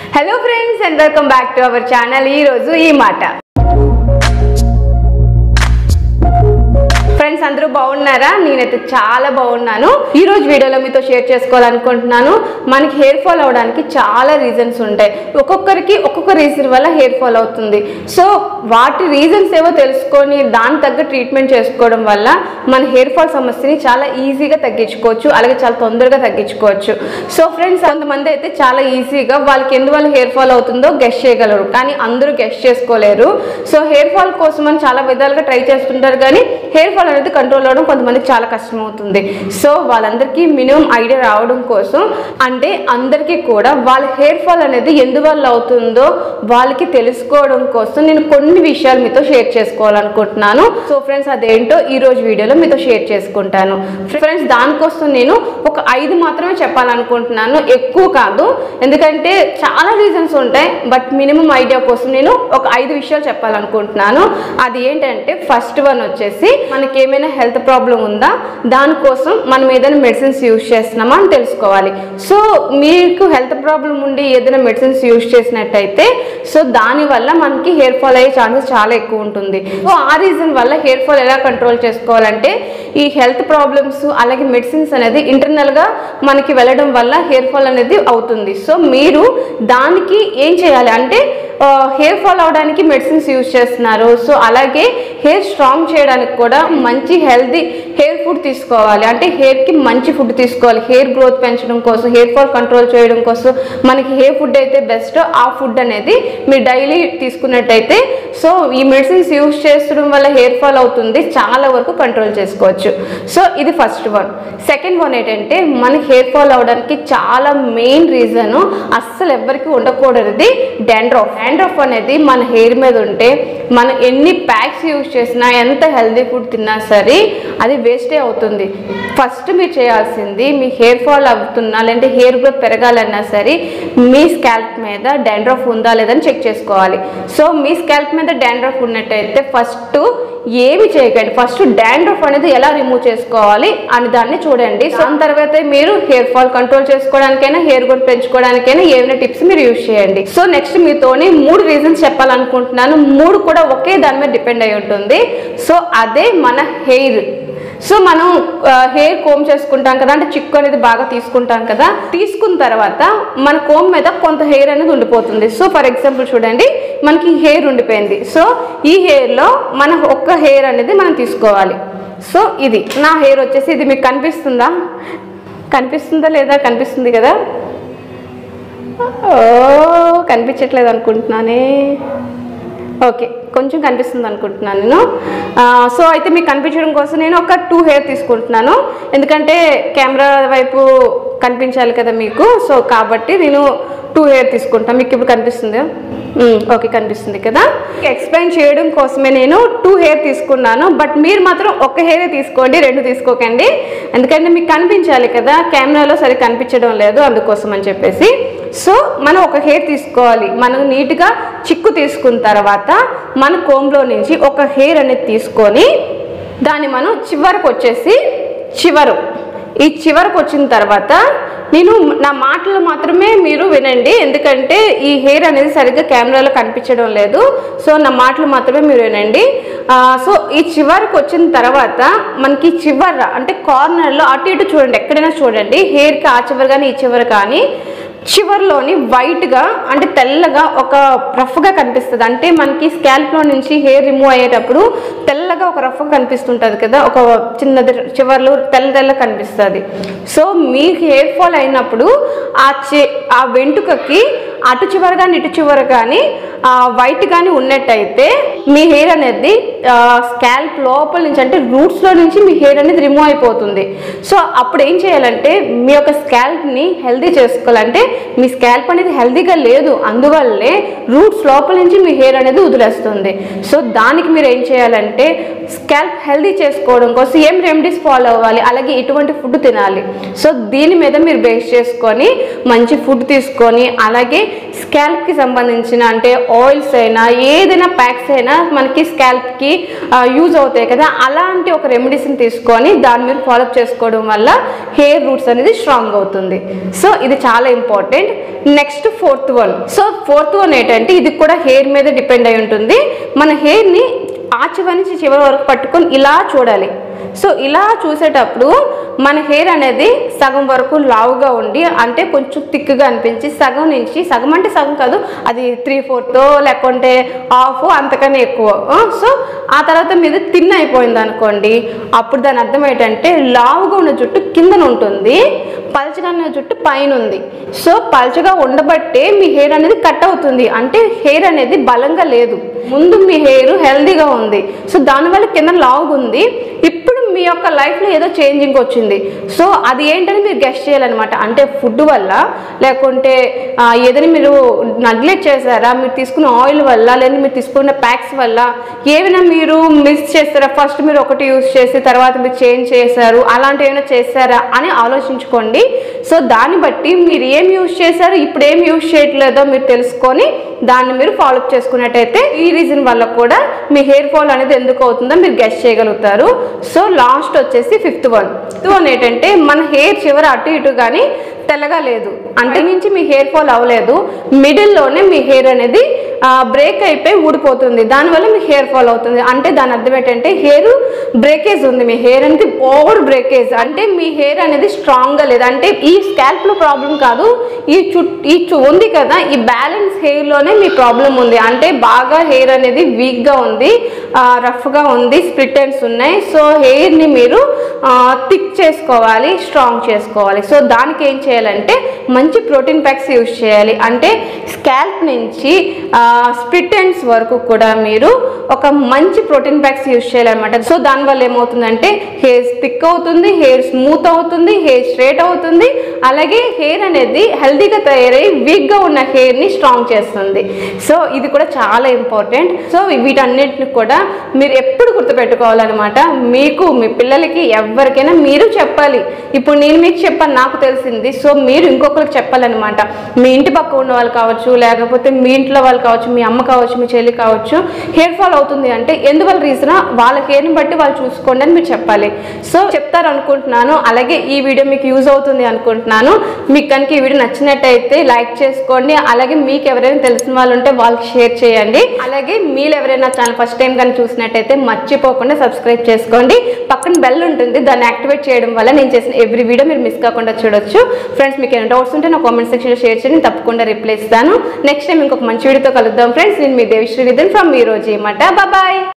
hello friends and welcome back to our channel ఈ రోజు ఈ మాట ఫ్రెండ్స్ అందరూ బాగున్నారా నేనైతే చాలా బాగున్నాను ఈ రోజు వీడియోలో మీతో షేర్ చేసుకోవాలనుకుంటున్నాను మనకి హెయిర్ ఫాల్ అవడానికి చాలా రీజన్స్ ఉంటాయి ఒక్కొక్కరికి ఒక్కొక్క రీజన్ వల్ల హెయిర్ ఫాల్ అవుతుంది సో వాటి రీజన్స్ ఏవో తెలుసుకొని దాని తగ్గ ట్రీట్మెంట్ చేసుకోవడం వల్ల మన హెయిర్ ఫాల్ సమస్యని చాలా ఈజీగా తగ్గించుకోవచ్చు అలాగే చాలా తొందరగా తగ్గించుకోవచ్చు సో ఫ్రెండ్స్ కొంతమంది అయితే చాలా ఈజీగా వాళ్ళకి ఎందువల్ల హెయిర్ ఫాల్ అవుతుందో గెస్ట్ చేయగలరు కానీ అందరూ గెస్ట్ చేసుకోలేరు సో హెయిర్ ఫాల్ కోసం అని చాలా విధాలుగా ట్రై చేస్తుంటారు కానీ హెయిర్ ఫాల్ అనేది కంట్రోల్ అవ్వడం కొంతమందికి చాలా కష్టం అవుతుంది సో వాళ్ళందరికీ మినిమం ఐడియా రావడం కోసం అంటే అందరికీ కూడా వాళ్ళ హెయిర్ ఫాల్ అనేది ఎందువల్ల అవుతుందో వాళ్ళకి తెలుసుకోవడం కోసం నేను కొన్ని విషయాలు మీతో షేర్ చేసుకోవాలనుకుంటున్నాను సో ఫ్రెండ్స్ అదేంటో ఈ రోజు వీడియోలో మీతో షేర్ చేసుకుంటాను ఫ్రెండ్స్ దానికోసం నేను ఒక ఐదు మాత్రమే చెప్పాలనుకుంటున్నాను ఎక్కువ కాదు ఎందుకంటే చాలా రీజన్స్ ఉంటాయి బట్ మినిమం ఐడియా కోసం నేను ఒక ఐదు విషయాలు చెప్పాలనుకుంటున్నాను అది ఏంటంటే ఫస్ట్ వన్ వచ్చేసి మనకి ఏమైనా హెల్త్ ప్రాబ్లం ఉందా దానికోసం మనం ఏదైనా మెడిసిన్స్ యూజ్ చేస్తున్నామా అని తెలుసుకోవాలి సో మీకు హెల్త్ ప్రాబ్లం ఉండి ఏదైనా మెడిసిన్స్ యూజ్ చేసినట్టయితే సో దానివల్ల మనకి హెయిర్ ఫాల్ అయ్యే ఛాన్సెస్ చాలా ఎక్కువ ఉంటుంది సో ఆ రీజన్ వల్ల హెయిర్ ఫాల్ ఎలా కంట్రోల్ చేసుకోవాలంటే ఈ హెల్త్ ప్రాబ్లమ్స్ అలాగే మెడిసిన్స్ అనేది ఇంటర్నల్గా మనకి వెళ్ళడం వల్ల హెయిర్ ఫాల్ అనేది అవుతుంది సో మీరు దానికి ఏం చేయాలి అంటే హెయిర్ ఫాల్ అవడానికి మెడిసిన్స్ యూజ్ చేస్తున్నారు సో అలాగే హెయిర్ స్ట్రాంగ్ చేయడానికి కూడా మంచి హెల్తీ హెయిర్ ఫుడ్ తీసుకోవాలి అంటే హెయిర్కి మంచి ఫుడ్ తీసుకోవాలి హెయిర్ గ్రోత్ పెంచడం కోసం హెయిర్ ఫాల్ కంట్రోల్ చేయడం కోసం మనకి ఏ ఫుడ్ అయితే బెస్ట్ ఆ ఫుడ్ అనేది మీరు డైలీ తీసుకున్నట్టయితే సో ఈ మెడిసిన్స్ యూజ్ చేసడం వల్ల హెయిర్ ఫాల్ అవుతుంది చాలా వరకు కంట్రోల్ చేసుకోవచ్చు సో ఇది ఫస్ట్ వన్ సెకండ్ వన్ ఏంటంటే మన హెయిర్ ఫాల్ అవడానికి చాలా మెయిన్ రీజన్ అస్సలు ఎవరికి ఉండకూడదు డాండ్రఫ్ డాండ్రఫ్ అనేది మన హెయిర్ మీద ఉంటే మనం ఎన్ని ప్యాక్స్ యూజ్ చేసినా ఎంత హెల్దీ ఫుడ్ తిన్నా సరే అది వేస్టే అవుతుంది ఫస్ట్ మీరు చేయాల్సింది మీ హెయిర్ ఫాల్ అవుతున్నా లేదంటే హెయిర్ గ్రోత్ పెరగాలన్నా సరే మీ స్కాల్ప్ మీద డాండ్రఫ్ ఉందా లేదని చెక్ చేసుకోవాలి సో మీ స్కాల్ప్ మీద డాండ్రఫ్ ఉన్నట్టయితే ఫస్ట్ ఏమి చేయకండి ఫస్ట్ డాండ్రఫ్ అనేది ఎలా రిమూవ్ చేసుకోవాలి అని దాన్ని చూడండి సో దాని తర్వాత మీరు హెయిర్ ఫాల్ కంట్రోల్ చేసుకోవడానికైనా హెయిర్ గ్రోత్ పెంచుకోవడానికైనా ఏమైనా టిప్స్ మీరు యూజ్ చేయండి సో నెక్స్ట్ మీతోని మూడు రీజన్స్ చెప్పాలనుకుంటున్నాను మూడు కూడా ఒకే దాని మీద డిపెండ్ అయి ఉంటుంది సో అదే మన హెయిర్ సో మనం హెయిర్ కోమ్ చేసుకుంటాం కదా అంటే చిక్కు అనేది బాగా తీసుకుంటాం కదా తీసుకున్న తర్వాత మన కోమ్ మీద కొంత హెయిర్ అనేది ఉండిపోతుంది సో ఫర్ ఎగ్జాంపుల్ చూడండి మనకి హెయిర్ ఉండిపోయింది సో ఈ హెయిర్లో మన ఒక్క హెయిర్ అనేది మనం తీసుకోవాలి సో ఇది నా హెయిర్ వచ్చేసి ఇది మీకు కనిపిస్తుందా కనిపిస్తుందా లేదా కనిపిస్తుంది కదా ఓ కనిపించట్లేదు అనుకుంటున్నానే ఓకే కొంచెం కనిపిస్తుంది అనుకుంటున్నాను నేను సో అయితే మీకు కనిపించడం కోసం నేను ఒక టూ హెయిర్ తీసుకుంటున్నాను ఎందుకంటే కెమెరా వైపు కనిపించాలి కదా మీకు సో కాబట్టి నేను టూ హెయిర్ తీసుకుంటాను మీకు ఇప్పుడు కనిపిస్తుంది ఓకే కనిపిస్తుంది కదా ఎక్స్ప్లెయిన్ చేయడం కోసమే నేను టూ హెయిర్ తీసుకున్నాను బట్ మీరు మాత్రం ఒక హెయిర్ తీసుకోండి రెండు తీసుకోకండి ఎందుకంటే మీకు కనిపించాలి కదా కెమెరాలో సరి కనిపించడం లేదు అందుకోసం అని చెప్పేసి సో మనం ఒక హెయిర్ తీసుకోవాలి మనం నీట్గా చిక్కు తీసుకున్న తర్వాత మన కోంలో నుంచి ఒక హెయిర్ అనేది తీసుకొని దాన్ని మనం చివరకు వచ్చేసి చివరు ఈ చివరకు వచ్చిన తర్వాత నేను నా మాటలు మాత్రమే మీరు వినండి ఎందుకంటే ఈ హెయిర్ అనేది సరిగ్గా కెమెరాలో కనిపించడం లేదు సో నా మాటలు మాత్రమే మీరు వినండి సో ఈ చివరికి వచ్చిన తర్వాత మనకి చివర అంటే కార్నర్లో అటు ఇటు చూడండి ఎక్కడైనా చూడండి హెయిర్కి ఆ చివరి కానీ ఈ చివరి కానీ చివర్లోని వైట్గా అంటే తెల్లగా ఒక రఫ్గా కనిపిస్తుంది అంటే మనకి స్కాల్ప్లో నుంచి హెయిర్ రిమూవ్ అయ్యేటప్పుడు తెల్లగా ఒక రఫ్గా కనిపిస్తుంటుంది కదా ఒక చిన్నది చివర్లు తెల్ల తెల్ల కనిపిస్తుంది సో మీ హెయిర్ ఫాల్ అయినప్పుడు ఆ చె ఆ వెంట్రుకకి అటు చివర కానీ ఇటు చివర కానీ వైట్ కానీ ఉన్నట్టయితే మీ హెయిర్ అనేది స్కాల్ప్ లోపల నుంచి అంటే రూట్స్లో నుంచి మీ హెయిర్ అనేది రిమూవ్ అయిపోతుంది సో అప్పుడు ఏం చేయాలంటే మీ యొక్క స్కాల్ప్ని హెల్దీ చేసుకోవాలంటే మీ స్కాల్ప్ అనేది హెల్దీగా లేదు అందువల్లే రూట్స్ లోపల నుంచి మీ హెయిర్ అనేది వదిలేస్తుంది సో దానికి మీరు ఏం చేయాలంటే స్కాల్ప్ హెల్దీ చేసుకోవడం కోసం ఏం రెమెడీస్ ఫాలో అవ్వాలి అలాగే ఎటువంటి ఫుడ్ తినాలి సో దీని మీద మీరు బేస్ చేసుకొని మంచి ఫుడ్ తీసుకొని అలాగే స్కాల్ప్కి సంబంధించిన అంటే ఆయిల్స్ అయినా ఏదైనా ప్యాక్స్ అయినా మనకి స్కాల్ప్కి యూజ్ అవుతాయి కదా అలాంటి ఒక రెమెడీస్ని తీసుకొని దాన్ని మీరు ఫాలోఅప్ చేసుకోవడం వల్ల హెయిర్ రూట్స్ అనేది స్ట్రాంగ్ అవుతుంది సో ఇది చాలా important next fourth one so fourth one ఏంటంటే ఇది కూడా హెయిర్ మీద డిపెండ్ అయి ఉంటుంది మన హెయిర్ని ఆ చివరి నుంచి చివరి వరకు పట్టుకొని ఇలా చూడాలి సో ఇలా చూసేటప్పుడు మన హెయిర్ అనేది సగం వరకు లావుగా ఉండి అంటే కొంచెం థిక్గా అనిపించి సగం నుంచి సగం అంటే సగం కాదు అది త్రీ ఫోర్త్ లేకుంటే హాఫ్ అంతకన్నా ఎక్కువ ఆ, సో ఆ తర్వాత మీద తిన్ అయిపోయింది అనుకోండి అప్పుడు దాని అర్థం ఏంటంటే లావుగా ఉన్న జుట్టు కిందన ఉంటుంది పలచగా ఉన్న జుట్టు పైన ఉంది సో పలచగా ఉండబట్టే మీ హెయిర్ అనేది కట్ అవుతుంది అంటే హెయిర్ అనేది బలంగా లేదు ముందు మీ హెయిర్ హెల్దీగా ఉంది సో దానివల్ల కింద లావుగా ఉంది ఇప్పుడు మీ యొక్క లైఫ్లో ఏదో చేంజింగ్ వచ్చింది సో అది ఏంటని మీరు గెస్ట్ చేయాలన్నమాట అంటే ఫుడ్ వల్ల లేకుంటే ఆ, ఏదైనా మీరు నగ్లెక్ట్ చేశారా మీరు తీసుకున్న ఆయిల్ వల్ల లేదా మీరు తీసుకున్న ప్యాక్స్ వల్ల ఏమైనా మీరు మిస్ చేస్తారా ఫస్ట్ మీరు ఒకటి యూస్ చేసి తర్వాత మీరు చేంజ్ చేశారు అలాంటి ఏమైనా చేశారా అని ఆలోచించుకోండి సో దాన్ని బట్టి మీరు ఏం యూస్ చేశారు ఇప్పుడు ఏం యూస్ చేయట్లేదో మీరు తెలుసుకొని దాన్ని మీరు ఫాలోఅప్ చేసుకున్నట్టయితే ఈ రీజన్ వల్ల కూడా మీ హెయిర్ ఫాల్ అనేది ఎందుకు అవుతుందో మీరు గెస్ట్ చేయగలుగుతారు సో లాస్ట్ వచ్చేసి ఫిఫ్త్ వన్ ఫిఫ్త్ వన్ ఏంటంటే మన హెయిర్ చివర అటు ఇటు కానీ తెల్లగా లేదు అంటే నుంచి మీ హెయిర్ ఫాల్ అవ్వలేదు మిడిల్లోనే మీ హెయిర్ అనేది బ్రేక్ అయిపోయి ఊడిపోతుంది దానివల్ల మీ హెయిర్ ఫాల్ అవుతుంది అంటే దాని అర్థం ఏంటంటే హెయిర్ బ్రేకేజ్ ఉంది మీ హెయిర్ అనేది ఓవర్ బ్రేకేజ్ అంటే మీ హెయిర్ అనేది స్ట్రాంగ్గా లేదు అంటే ఈ స్కాల్ప్లో ప్రాబ్లం కాదు ఈ చుట్ ఈ చు- ఉంది కదా ఈ బ్యాలెన్స్ హెయిర్లోనే మీ ప్రాబ్లం ఉంది అంటే బాగా హెయిర్ అనేది వీక్గా ఉంది రఫ్గా ఉంది స్ప్లిట్ ఎండ్స్ ఉన్నాయి సో హెయిర్ని మీరు థిక్ చేసుకోవాలి స్ట్రాంగ్ చేసుకోవాలి సో దానికి ఏం చేయాలంటే మంచి ప్రోటీన్ ప్యాక్స్ యూజ్ చేయాలి అంటే స్కాల్ప్ నుంచి స్ప్లిట్ ఎండ్స్ వరకు కూడా మీరు ఒక మంచి ప్రోటీన్ ప్యాక్స్ యూజ్ చేయాలన్నమాట సో దానివల్ల ఏమవుతుందంటే హెయిర్ థిక్ అవుతుంది హెయిర్ స్మూత్ అవుతుంది హెయిర్ స్ట్రేట్ అవుతుంది అలాగే హెయిర్ అనేది హెల్తీగా తయారై వీక్గా ఉన్న హెయిర్ని స్ట్రాంగ్ చేస్తుంది సో ఇది కూడా చాలా ఇంపార్టెంట్ సో వీటన్నిటిని కూడా మీరు ఎప్పుడు గుర్తుపెట్టుకోవాలన్నమాట మీకు మీ పిల్లలకి ఎవరికైనా మీరు చెప్పాలి ఇప్పుడు నేను మీకు చెప్పాను నాకు తెలిసింది సో మీరు ఇంకొకరికి చెప్పాలన్నమాట మీ ఇంటి పక్క ఉన్న వాళ్ళు కావచ్చు లేకపోతే మీ ఇంట్లో వాళ్ళు కావచ్చు మీ అమ్మ కావచ్చు మీ చెల్లి కావచ్చు హెయిర్ ఫాల్ అవుతుంది అంటే ఎందువల్ల రీజన్ వాళ్ళ హెయిర్ని బట్టి వాళ్ళు చూసుకోండి అని మీరు చెప్పాలి సో చెప్తారు అనుకుంటున్నాను అలాగే ఈ వీడియో మీకు యూజ్ అవుతుంది అనుకుంటున్నాను మీకు కనుక ఈ వీడియో నచ్చినట్టయితే లైక్ చేసుకోండి అలాగే మీకు ఎవరైనా తెలిసిన వాళ్ళు ఉంటే వాళ్ళకి షేర్ చేయండి అలాగే మీరు ఎవరైనా ఛానల్ ఫస్ట్ టైం కానీ చూసినట్టయితే మర్చిపోకుండా సబ్స్క్రైబ్ చేసుకోండి పక్కన బెల్ ఉంటుంది దాన్ని యాక్టివేట్ చేయడం వల్ల నేను చేసిన ఎవ్రీ వీడియో మీరు మిస్ కాకుండా చూడొచ్చు ఫ్రెండ్స్ మీకు ఏమైనా డౌట్స్ ఉంటే నా కామెంట్ సెక్షన్లో షేర్ చేయండి తప్పకుండా రిప్లై ఇస్తాను నెక్స్ట్ టైం ఇంకొక మంచి వీడియోతో కలుద్దాం ఫ్రెండ్స్ నేను మీ దేవిశ్రీ నిధన్ ఫ్రమ్ మీ రోజు ఏమాట బాయ్